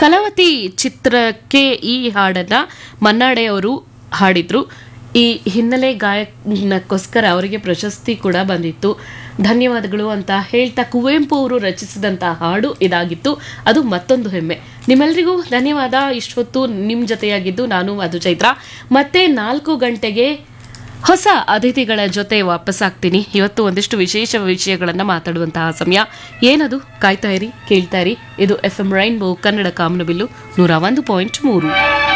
ಕಲಾವತಿ ಚಿತ್ರಕ್ಕೆ ಈ ಹಾಡನ್ನ ಮನ್ನಾಡೆ ಅವರು ಹಾಡಿದ್ರು ಈ ಹಿನ್ನೆಲೆ ಗಾಯನಕ್ಕೋಸ್ಕರ ಅವರಿಗೆ ಪ್ರಶಸ್ತಿ ಕೂಡ ಬಂದಿತ್ತು ಧನ್ಯವಾದಗಳು ಅಂತ ಹೇಳ್ತಾ ಕುವೆಂಪು ಅವರು ರಚಿಸಿದಂಥ ಹಾಡು ಇದಾಗಿತ್ತು ಅದು ಮತ್ತೊಂದು ಹೆಮ್ಮೆ ನಿಮ್ಮೆಲ್ಲರಿಗೂ ಧನ್ಯವಾದ ಇಷ್ಟೊತ್ತು ನಿಮ್ಮ ಜೊತೆಯಾಗಿದ್ದು ನಾನು ಅದು ಚೈತ್ರ ಮತ್ತೆ ನಾಲ್ಕು ಗಂಟೆಗೆ ಹೊಸ ಅತಿಥಿಗಳ ಜೊತೆ ವಾಪಸ್ ಆಗ್ತೀನಿ ಇವತ್ತು ಒಂದಿಷ್ಟು ವಿಶೇಷ ವಿಷಯಗಳನ್ನು ಮಾತಾಡುವಂತಹ ಸಮಯ ಏನದು ಕಾಯ್ತಾ ಇರಿ ಕೇಳ್ತಾ ಇರಿ ಇದು ಎಫ್ ಎಂ ರೈನ್ಬೋ ಕನ್ನಡ ಕಾಮನಬಿಲ್ಲು ನೂರ ಒಂದು ಪಾಯಿಂಟ್ ಮೂರು